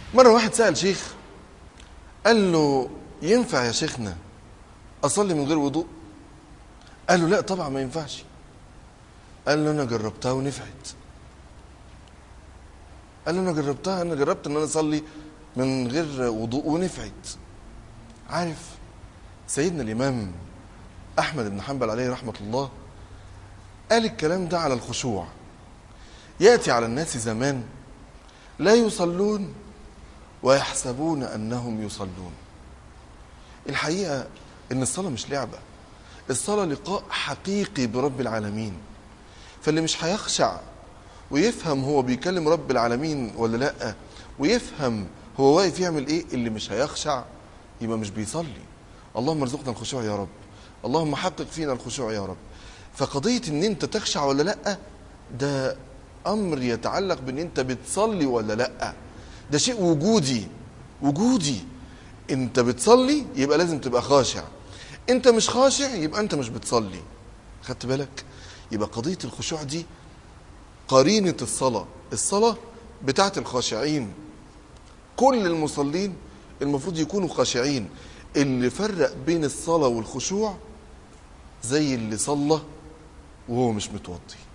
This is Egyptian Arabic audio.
مرة واحد سأل شيخ قال له ينفع يا شيخنا أصلي من غير وضوء قال له لا طبعا ما ينفعش قال له أنا جربتها ونفعت قال له أنا جربتها أنا جربت إن أنا أصلي من غير وضوء ونفعت عارف سيدنا الإمام أحمد بن حنبل عليه رحمة الله قال الكلام ده على الخشوع يأتي على الناس زمان لا يصلون ويحسبون أنهم يصلون الحقيقة إن الصلاة مش لعبة الصلاة لقاء حقيقي برب العالمين فاللي مش هيخشع ويفهم هو بيكلم رب العالمين ولا لأ ويفهم هو واقف يعمل ايه اللي مش هيخشع يبقى مش بيصلي اللهم ارزقنا الخشوع يا رب اللهم حقق فينا الخشوع يا رب فقضية ان انت تخشع ولا لأ ده امر يتعلق بان انت بتصلي ولا لأ ده شيء وجودي وجودي انت بتصلي يبقى لازم تبقى خاشع انت مش خاشع يبقى انت مش بتصلي خدت بالك يبقى قضية الخشوع دي قرينة الصلاة الصلاة بتاعت الخاشعين كل المصلين المفروض يكونوا خاشعين اللي فرق بين الصلاة والخشوع زي اللي صلى وهو مش متوضي